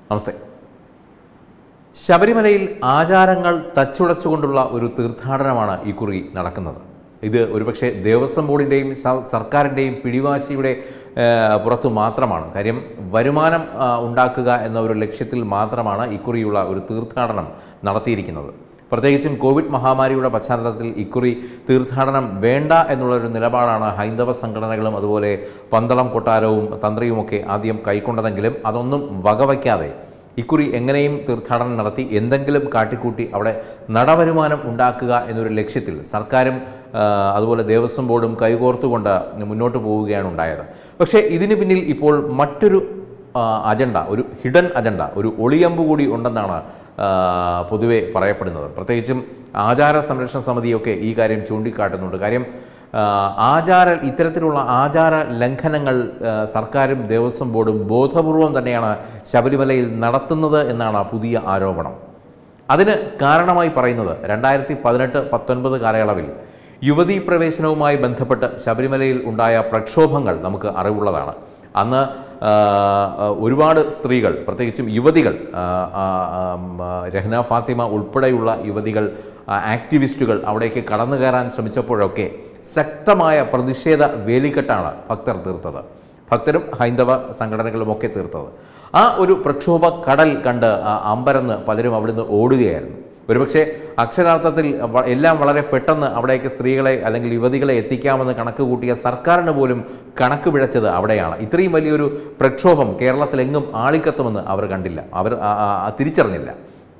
നമസ്തേ ശബരിമലയിൽ ആചാരങ്ങൾ തച്ചുടച്ചുകൊണ്ടുള്ള ഒരു തീർത്ഥാടനമാണ് ഇക്കുറി നടക്കുന്നത് ഇത് ഒരുപക്ഷെ ദേവസ്വം ബോർഡിൻ്റെയും സ- സർക്കാരിൻ്റെയും പിടിവാശിയുടെ ആ, പുറത്തു മാത്രമാണ് കാര്യം വരുമാനം ആ, ഉണ്ടാക്കുക എന്ന ഒരു ലക്ഷ്യത്തിൽ മാത്രമാണ് ഇക്കുറിയുള്ള ഒരു തീർത്ഥാടനം നടത്തിയിരിക്കുന്നത് പ്രത്യേകിച്ചും കോവിഡ് മഹാമാരിയുടെ പശ്ചാത്തലത്തിൽ ഇക്കുറി തീർത്ഥാടനം വേണ്ട എന്നുള്ള ഒരു നിലപാടാണ് ഹൈന്ദവ സംഘടനകളും അതുപോലെ പന്തളം കൊട്ടാരവും തന്ത്രിയുമൊക്കെ ആദ്യം കൈക്കൊണ്ടതെങ്കിലും അതൊന്നും വകവയ്ക്കാതെ ഇക്കുറി എങ്ങനെയും തീർത്ഥാടനം നടത്തി എന്തെങ്കിലും കാട്ടിക്കൂട്ടി അവിടെ നടവരുമാനം ഉണ്ടാക്കുക എന്നൊരു ലക്ഷ്യത്തിൽ സർക്കാരും ആ, അതുപോലെ ദേവസ്വം ബോർഡും കൈകോർത്തുകൊണ്ട് മുന്നോട്ട് പോവുകയാണ് ഉണ്ടായത് പക്ഷേ ഇതിന് പിന്നിൽ ഇപ്പോൾ മറ്റൊരു ആ, അജണ്ട ഒരു ഹിഡൻ അജണ്ട ഒരു ഒളിയമ്പ് കൂടി ഉണ്ടെന്നാണ് ആ, പൊതുവെ പറയപ്പെടുന്നത് പ്രത്യേകിച്ചും ആചാര സംരക്ഷണ സമിതിയൊക്കെ ഈ കാര്യം ചൂണ്ടിക്കാട്ടുന്നുണ്ട് കാര്യം ആ, ആചാര ഇത്തരത്തിലുള്ള ആചാര ലംഘനങ്ങൾ ആ, സർക്കാരും ദേവസ്വം ബോർഡും ബോധപൂർവം തന്നെയാണ് ശബരിമലയിൽ നടത്തുന്നത് എന്നാണ് പുതിയ ആരോപണം അതിന് കാരണമായി പറയുന്നത് രണ്ടായിരത്തി പതിനെട്ട് പത്തൊൻപത് കാലയളവിൽ യുവതീ പ്രവേശനവുമായി ബന്ധപ്പെട്ട് ശബരിമലയിൽ ഉണ്ടായ പ്രക്ഷോഭങ്ങൾ നമുക്ക് അറിവുള്ളതാണ് അന്ന് ആ, ആ, ഒരുപാട് സ്ത്രീകൾ പ്രത്യേകിച്ചും യുവതികൾ ആ, ആ, ആ, ഉം, ആ, രഹ്ന ഫാത്തിമ ഉൾപ്പെടെയുള്ള യുവതികൾ ആ, ആക്ടിവിസ്റ്റുകൾ അവിടേക്ക് കടന്നു കയറാൻ ശ്രമിച്ചപ്പോഴൊക്കെ ശക്തമായ പ്രതിഷേധ വേലിക്കെട്ടാണ് ഭക്തർ തീർത്തത് ഭക്തരും ഹൈന്ദവ സംഘടനകളുമൊക്കെ തീർത്തത് ആ ഒരു പ്രക്ഷോഭ കടൽ കണ്ട് ആ അമ്പരന്ന് പലരും അവിടുന്ന് ഓടുകയായിരുന്നു ഒരുപക്ഷെ അക്ഷരാർത്ഥത്തിൽ വ- എല്ലാം വളരെ പെട്ടെന്ന് അവിടേക്ക് സ്ത്രീകളെ അല്ലെങ്കിൽ യുവതികളെ എത്തിക്കാമെന്ന് കണക്ക് കൂട്ടിയ സർക്കാരിന് പോലും കണക്ക് പിഴച്ചത് അവിടെയാണ് ഇത്രയും വലിയൊരു പ്രക്ഷോഭം കേരളത്തിലെങ്ങും ആളിക്കത്തുമെന്ന് അവർ കണ്ടില്ല അവർ ആ- ആ- ആ തിരിച്ചറിഞ്ഞില്ല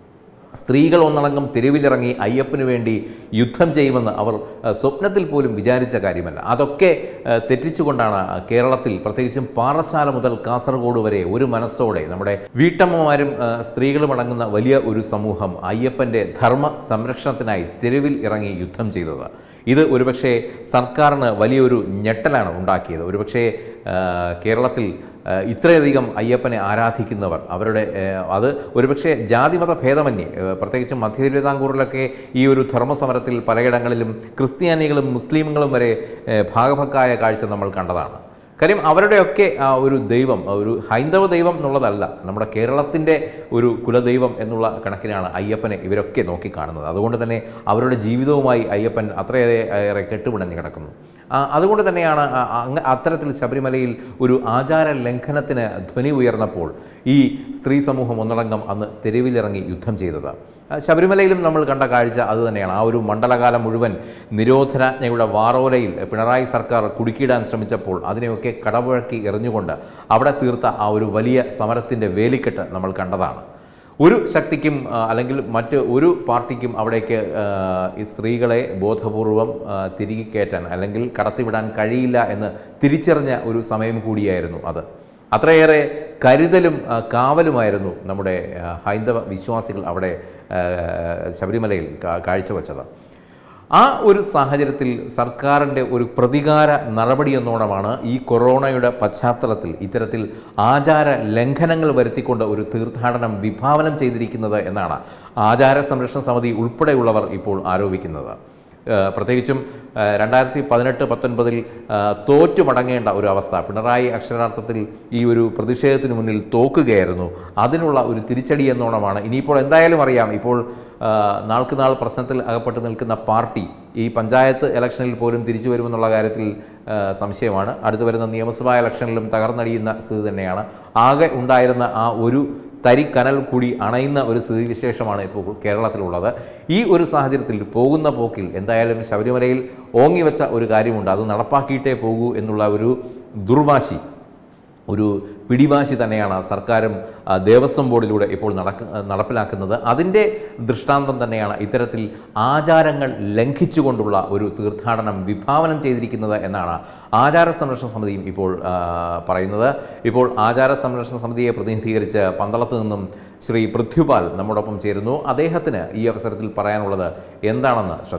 സ്ത്രീകൾ ഒന്നടങ്കം തെരുവിലിറങ്ങി അയ്യപ്പന് വേണ്ടി യുദ്ധം ചെയ്യുമെന്ന് അവർ അഹ്, സ്വപ്നത്തിൽ പോലും വിചാരിച്ച കാര്യമല്ല അതൊക്കെ അഹ്, തെറ്റിച്ചുകൊണ്ടാണ് കേരളത്തിൽ പ്രത്യേകിച്ചും പാറശാല മുതൽ കാസർഗോഡ് വരെ ഒരു മനസ്സോടെ നമ്മുടെ വീട്ടമ്മമാരും അഹ്, സ്ത്രീകളും അടങ്ങുന്ന വലിയ ഒരു സമൂഹം അയ്യപ്പൻ്റെ ധർമ്മ സംരക്ഷണത്തിനായി തെരുവിൽ ഇറങ്ങി യുദ്ധം ചെയ്തത് ഇത് ഒരുപക്ഷെ സർക്കാരിന് വലിയൊരു ഞെട്ടലാണ് ഉണ്ടാക്കിയത് ഒരുപക്ഷെ ആഹ്, കേരളത്തിൽ ആഹ്, ഇത്രയധികം അയ്യപ്പനെ ആരാധിക്കുന്നവർ അവരുടെ ആഹ്, അത് ഒരുപക്ഷെ ജാതിമത ഭേദമന്യേ ആഹ്, പ്രത്യേകിച്ചും മധ്യ തിരുവിതാംകൂറിലൊക്കെ ഈ ഒരു ധർമ്മസമരത്തിൽ പലയിടങ്ങളിലും ക്രിസ്ത്യാനികളും മുസ്ലിമുകളും വരെ ആഹ്, ഭാഗഭക്കായ കാഴ്ച നമ്മൾ കണ്ടതാണ് കാര്യം അവരുടെയൊക്കെ ആ ഒരു ദൈവം ആ ഒരു ഹൈന്ദവ ദൈവം എന്നുള്ളതല്ല നമ്മുടെ കേരളത്തിൻ്റെ ഒരു കുലദൈവം എന്നുള്ള കണക്കിനാണ് അയ്യപ്പനെ ഇവരൊക്കെ നോക്കിക്കാണുന്നത് അതുകൊണ്ട് തന്നെ അവരുടെ ജീവിതവുമായി അയ്യപ്പൻ അത്രയേറെ ഏറെ കെട്ടുപിണഞ്ഞ് കിടക്കുന്നു ആ, അതുകൊണ്ട് തന്നെയാണ് ആ, അങ്ങ അത്തരത്തിൽ ശബരിമലയിൽ ഒരു ആചാര ലംഘനത്തിന് ധ്വനി ഉയർന്നപ്പോൾ ഈ സ്ത്രീ സമൂഹം ഒന്നടങ്കം അന്ന് തെരുവിലിറങ്ങി യുദ്ധം ചെയ്തത് ആ, ശബരിമലയിലും നമ്മൾ കണ്ട കാഴ്ച അതുതന്നെയാണ് ആ ഒരു മണ്ഡലകാലം മുഴുവൻ നിരോധനാജ്ഞയുടെ വാറോലയിൽ പിണറായി സർക്കാർ കുടുക്കിയിടാൻ ശ്രമിച്ചപ്പോൾ അതിനെയൊക്കെ കടപുഴക്കി എറിഞ്ഞുകൊണ്ട് അവിടെ തീർത്ത ആ ഒരു വലിയ സമരത്തിൻ്റെ വേലിക്കെട്ട് നമ്മൾ കണ്ടതാണ് ഒരു ശക്തിക്കും ആ, അല്ലെങ്കിൽ മറ്റ് ഒരു പാർട്ടിക്കും അവിടേക്ക് ആ, ഈ സ്ത്രീകളെ ബോധപൂർവം ആ, തിരികെ കയറ്റാൻ അല്ലെങ്കിൽ കടത്തിവിടാൻ കഴിയില്ല എന്ന് തിരിച്ചറിഞ്ഞ ഒരു സമയം കൂടിയായിരുന്നു അത് അത്രയേറെ കരുതലും ആ, കാവലുമായിരുന്നു നമ്മുടെ ആ, ഹൈന്ദവ വിശ്വാസികൾ അവിടെ ആ, ശബരിമലയിൽ കാ- കാഴ്ചവെച്ചത് ആ ഒരു സാഹചര്യത്തിൽ സർക്കാരിൻ്റെ ഒരു പ്രതികാര നടപടി എന്നോണമാണ് ഈ കൊറോണയുടെ പശ്ചാത്തലത്തിൽ ഇത്തരത്തിൽ ആചാര ലംഘനങ്ങൾ വരുത്തിക്കൊണ്ട് ഒരു തീർത്ഥാടനം വിഭാവനം ചെയ്തിരിക്കുന്നത് എന്നാണ് ആചാര സംരക്ഷണ സമിതി ഉൾപ്പെടെയുള്ളവർ ഇപ്പോൾ ആരോപിക്കുന്നത് ഏഹ് പ്രത്യേകിച്ചും ഏഹ് രണ്ടായിരത്തി പതിനെട്ട് പത്തൊൻപതിൽ ഏഹ് തോറ്റു മടങ്ങേണ്ട ഒരു അവസ്ഥ പിണറായി അക്ഷരാർത്ഥത്തിൽ ഈ ഒരു പ്രതിഷേധത്തിന് മുന്നിൽ തോക്കുകയായിരുന്നു അതിനുള്ള ഒരു തിരിച്ചടി എന്നോണമാണ് ഇനിയിപ്പോൾ എന്തായാലും അറിയാം ഇപ്പോൾ ഏഹ് നാൾക്ക് നാൾ പ്രശ്നത്തിൽ അകപ്പെട്ട് നിൽക്കുന്ന പാർട്ടി ഈ പഞ്ചായത്ത് ഇലക്ഷനിൽ പോലും തിരിച്ചു വരുമെന്നുള്ള കാര്യത്തിൽ ഏഹ് സംശയമാണ് അടുത്ത് വരുന്ന നിയമസഭാ ഇലക്ഷനിലും തകർന്നടിയുന്ന സ്ഥിതി തന്നെയാണ് ആകെ ഉണ്ടായിരുന്ന ആ ഒരു തരിക്കനൽ കൂടി അണയുന്ന ഒരു സ്ഥിതിവിശേഷമാണ് ഇപ്പോൾ കേരളത്തിലുള്ളത് ഈ ഒരു സാഹചര്യത്തിൽ പോകുന്ന പോക്കിൽ എന്തായാലും ശബരിമലയിൽ ഓങ്ങിവെച്ച ഒരു കാര്യമുണ്ട് അത് നടപ്പാക്കിയിട്ടേ പോകൂ എന്നുള്ള ഒരു ദുർവാശി ഒരു പിടിവാശി തന്നെയാണ് സർക്കാരും ആ, ദേവസ്വം ബോർഡിലൂടെ ഇപ്പോൾ നടക്ക നടപ്പിലാക്കുന്നത് അതിൻ്റെ ദൃഷ്ടാന്തം തന്നെയാണ് ഇത്തരത്തിൽ ആചാരങ്ങൾ ലംഘിച്ചുകൊണ്ടുള്ള ഒരു തീർത്ഥാടനം വിഭാവനം ചെയ്തിരിക്കുന്നത് എന്നാണ് ആചാര സംരക്ഷണ സമിതിയും ഇപ്പോൾ ആ, പറയുന്നത് ഇപ്പോൾ ആചാര സംരക്ഷണ സമിതിയെ പ്രതിനിധീകരിച്ച് പന്തളത്ത് നിന്നും ശ്രീ പൃഥ്വിപാൽ നമ്മോടൊപ്പം ചേരുന്നു അദ്ദേഹത്തിന് ഈ അവസരത്തിൽ പറയാനുള്ളത് എന്താണെന്ന് ശ്രദ്ധിക്കാം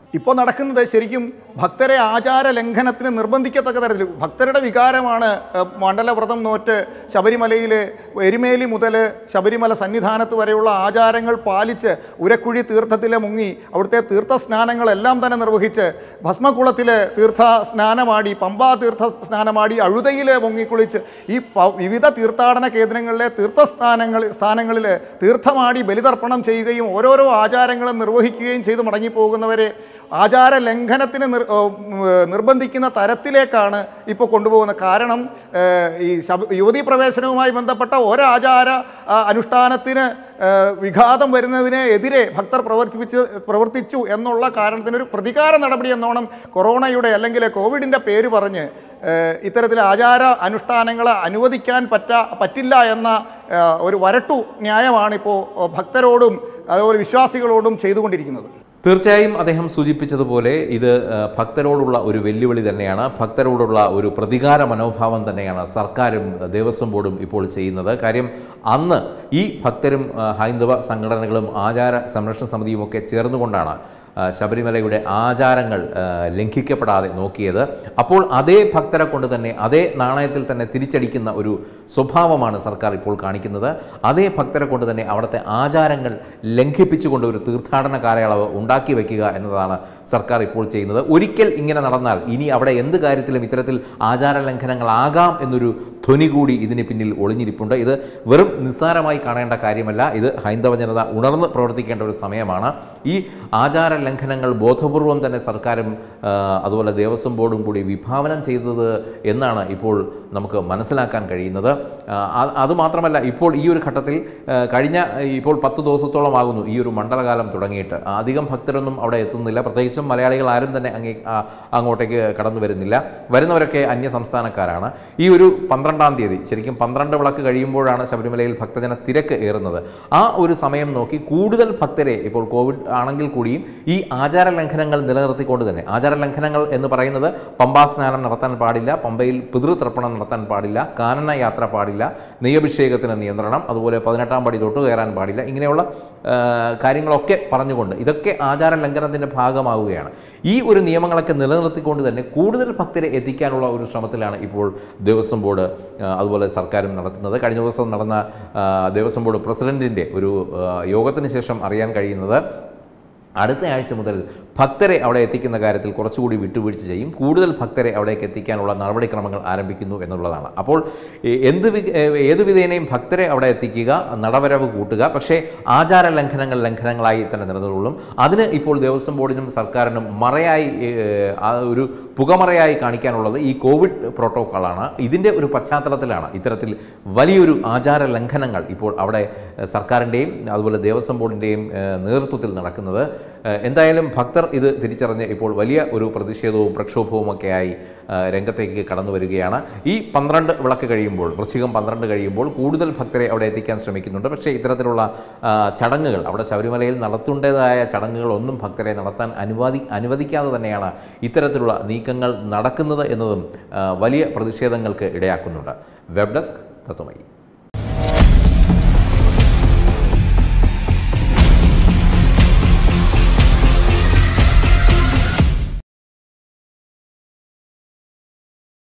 ഇപ്പോൾ നടക്കുന്നത് ശരിക്കും ഭക്തരെ ആചാര ലംഘനത്തിന് നിർബന്ധിക്കത്തക്ക തരത്തിൽ ഭക്തരുടെ വികാരമാണ് ഏഹ്, മണ്ഡലവ്രതം നോറ്റ് ശബരിമലയിൽ എരുമേലി മുതൽ ശബരിമല സന്നിധാനത്ത് വരെയുള്ള ആചാരങ്ങൾ പാലിച്ച് ഉരക്കുഴി തീർത്ഥത്തിലെ മുങ്ങി അവിടുത്തെ തീർത്ഥ സ്നാനങ്ങളെല്ലാം തന്നെ നിർവഹിച്ച് ഭസ്മകുളത്തിൽ തീർത്ഥ സ്നാനമാടി പമ്പാ തീർത്ഥ സ്നാനമാടി അഴുതയിൽ മുങ്ങിക്കുളിച്ച് ഈ പ- വിവിധ തീർത്ഥാടന കേന്ദ്രങ്ങളിലെ തീർത്ഥസ്ഥാനങ്ങൾ സ്ഥാനങ്ങളിൽ തീർത്ഥമാടി ബലിതർപ്പണം ചെയ്യുകയും ഓരോരോ ആചാരങ്ങളും നിർവഹിക്കുകയും ചെയ്ത് മടങ്ങിപ്പോകുന്നവരെ ആചാര ലംഘനത്തിന് നിർ ഏ, ഉം, ഏ, നിർബന്ധിക്കുന്ന തരത്തിലേക്കാണ് ഇപ്പോൾ കൊണ്ടുപോകുന്നത് കാരണം ഏ, ഈ ശബ യുവതീ പ്രവേശനവുമായി ബന്ധപ്പെട്ട ഒരാചാര ആ, അനുഷ്ഠാനത്തിന് ഏ, വിഘാതം വരുന്നതിന് എതിരെ ഭക്തർ പ്രവർത്തിപ്പിച്ച് പ്രവർത്തിച്ചു എന്നുള്ള കാരണത്തിനൊരു പ്രതികാര നടപടി എന്നോണം കൊറോണയുടെ അല്ലെങ്കിൽ കോവിഡിൻ്റെ പേര് പറഞ്ഞ് ഏഹ് ഇത്തരത്തിൽ ആചാര അനുഷ്ഠാനങ്ങൾ അനുവദിക്കാൻ പറ്റ പറ്റില്ല എന്ന ഏഹ് ഒരു വരട്ടു ന്യായമാണിപ്പോൾ ഭക്തരോടും അതുപോലെ വിശ്വാസികളോടും ചെയ്തുകൊണ്ടിരിക്കുന്നത് തീർച്ചയായും അദ്ദേഹം സൂചിപ്പിച്ചതുപോലെ ഇത് ആ, ഭക്തരോടുള്ള ഒരു വെല്ലുവിളി തന്നെയാണ് ഭക്തരോടുള്ള ഒരു പ്രതികാര മനോഭാവം തന്നെയാണ് സർക്കാരും ആ, ദേവസ്വം ബോർഡും ഇപ്പോൾ ചെയ്യുന്നത് കാര്യം അന്ന് ഈ ഭക്തരും ആ, ഹൈന്ദവ സംഘടനകളും ആചാര സംരക്ഷണ സമിതിയും ഒക്കെ ചേർന്നുകൊണ്ടാണ് ആ, ശബരിമലയുടെ ആചാരങ്ങൾ ആ, ലംഘിക്കപ്പെടാതെ നോക്കിയത് അപ്പോൾ അതേ ഭക്തരെ കൊണ്ട് തന്നെ അതേ നാണയത്തിൽ തന്നെ തിരിച്ചടിക്കുന്ന ഒരു സ്വഭാവമാണ് സർക്കാർ ഇപ്പോൾ കാണിക്കുന്നത് അതേ ഭക്തരെ കൊണ്ട് തന്നെ അവിടുത്തെ ആചാരങ്ങൾ ലംഘിപ്പിച്ചുകൊണ്ട് ഒരു തീർത്ഥാടന കാലയളവ് ഉണ്ടാക്കി വയ്ക്കുക എന്നതാണ് സർക്കാർ ഇപ്പോൾ ചെയ്യുന്നത് ഒരിക്കൽ ഇങ്ങനെ നടന്നാൽ ഇനി അവിടെ എന്ത് കാര്യത്തിലും ഇത്തരത്തിൽ ആചാര ലംഘനങ്ങളാകാം എന്നൊരു ധ്വനി കൂടി ഇതിന് പിന്നിൽ ഒളിഞ്ഞിരിപ്പുണ്ട് ഇത് വെറും നിസ്സാരമായി കാണേണ്ട കാര്യമല്ല ഇത് ഹൈന്ദവ ജനത ഉണർന്ന് പ്രവർത്തിക്കേണ്ട ഒരു സമയമാണ് ഈ ആചാര ലംഘനങ്ങൾ ബോധപൂർവം തന്നെ സർക്കാരും ആ, അതുപോലെ ദേവസ്വം ബോർഡും കൂടി വിഭാവനം ചെയ്തത് എന്നാണ് ഇപ്പോൾ നമുക്ക് മനസ്സിലാക്കാൻ കഴിയുന്നത് ആ, അത് അതുമാത്രമല്ല ഇപ്പോൾ ഈ ഒരു ഘട്ടത്തിൽ ആ, കഴിഞ്ഞ ഇപ്പോൾ പത്ത് ദിവസത്തോളം ആകുന്നു ഈ ഒരു മണ്ഡലകാലം തുടങ്ങിയിട്ട് അധികം ഭക്തരൊന്നും അവിടെ എത്തുന്നില്ല പ്രത്യേകിച്ചും മലയാളികൾ ആരും തന്നെ അങ്ങേ ആ, അങ്ങോട്ടേക്ക് കടന്നു വരുന്നില്ല വരുന്നവരൊക്കെ അന്യ സംസ്ഥാനക്കാരാണ് ഈ ഒരു പന്ത്രണ്ടാം തീയതി ശരിക്കും പന്ത്രണ്ട് വിളക്ക് കഴിയുമ്പോഴാണ് ശബരിമലയിൽ ഭക്തജന തിരക്ക് ഏറുന്നത് ആ ഒരു സമയം നോക്കി കൂടുതൽ ഭക്തരെ ഇപ്പോൾ കോവിഡ് ആണെങ്കിൽ കൂടിയും ഈ ആചാര ലംഘനങ്ങൾ നിലനിർത്തിക്കൊണ്ട് തന്നെ ആചാര ലംഘനങ്ങൾ എന്ന് പറയുന്നത് പമ്പാ സ്നാനം നടത്താൻ പാടില്ല പമ്പയിൽ പിതൃതർപ്പണം നടത്താൻ പാടില്ല കാനന യാത്ര പാടില്ല നെയ്യഭിഷേകത്തിന് നിയന്ത്രണം അതുപോലെ പതിനെട്ടാം പടി തൊട്ട് കയറാൻ പാടില്ല ഇങ്ങനെയുള്ള ആ, കാര്യങ്ങളൊക്കെ പറഞ്ഞുകൊണ്ട് ഇതൊക്കെ ആചാര ലംഘനത്തിൻ്റെ ഭാഗമാവുകയാണ് ഈ ഒരു നിയമങ്ങളൊക്കെ നിലനിർത്തിക്കൊണ്ട് തന്നെ കൂടുതൽ ഭക്തരെ എത്തിക്കാനുള്ള ഒരു ശ്രമത്തിലാണ് ഇപ്പോൾ ദേവസ്വം ബോർഡ് ആ, അതുപോലെ സർക്കാരും നടത്തുന്നത് കഴിഞ്ഞ ദിവസം നടന്ന ആ, ദേവസ്വം ബോർഡ് പ്രസിഡന്റിൻ്റെ ഒരു ആ, യോഗത്തിന് ശേഷം അറിയാൻ കഴിയുന്നത് അടുത്ത ആഴ്ച മുതൽ ഭക്തരെ അവിടെ എത്തിക്കുന്ന കാര്യത്തിൽ കുറച്ചുകൂടി വിട്ടുവീഴ്ച ചെയ്യും കൂടുതൽ ഭക്തരെ അവിടേക്ക് എത്തിക്കാനുള്ള നടപടിക്രമങ്ങൾ ആരംഭിക്കുന്നു എന്നുള്ളതാണ് അപ്പോൾ എ- എന്ത് വി- ഏ- ഏത് വിധേനയും ഭക്തരെ അവിടെ എത്തിക്കുക നടവരവ് കൂട്ടുക പക്ഷേ ആചാര ലംഘനങ്ങൾ ലംഘനങ്ങളായി തന്നെ നിലനിൽക്കും അതിന് ഇപ്പോൾ ദേവസ്വം ബോർഡിനും സർക്കാരിനും മറയായി ഏ, ആ ഒരു പുകമറയായി കാണിക്കാനുള്ളത് ഈ കോവിഡ് പ്രോട്ടോക്കോളാണ് ഇതിൻ്റെ ഒരു പശ്ചാത്തലത്തിലാണ് ഇത്തരത്തിൽ വലിയൊരു ആചാര ലംഘനങ്ങൾ ഇപ്പോൾ അവിടെ ഏ, സർക്കാരിൻ്റെയും അതുപോലെ ദേവസ്വം ബോർഡിൻ്റെയും ഏ, നേതൃത്വത്തിൽ നടക്കുന്നത് ഏ, എന്തായാലും ഭക്തർ ഇത് തിരിച്ചറിഞ്ഞ് ഇപ്പോൾ വലിയ ഒരു പ്രതിഷേധവും പ്രക്ഷോഭവും ഒക്കെയായി ആ, രംഗത്തേക്ക് കടന്നു വരികയാണ് ഈ പന്ത്രണ്ട് വിളക്ക് കഴിയുമ്പോൾ വൃശ്ചികം പന്ത്രണ്ട് കഴിയുമ്പോൾ കൂടുതൽ ഭക്തരെ അവിടെ എത്തിക്കാൻ ശ്രമിക്കുന്നുണ്ട് പക്ഷേ ഇത്തരത്തിലുള്ള ആ, ചടങ്ങുകൾ അവിടെ ശബരിമലയിൽ നടത്തേണ്ടതായ ചടങ്ങുകളൊന്നും ഭക്തരെ നടത്താൻ അനുവാദി അനുവദിക്കാതെ തന്നെയാണ് ഇത്തരത്തിലുള്ള നീക്കങ്ങൾ നടക്കുന്നത് എന്നതും ആ, വലിയ പ്രതിഷേധങ്ങൾക്ക് ഇടയാക്കുന്നുണ്ട് വെബ് ഡെസ്ക് തത്വമയി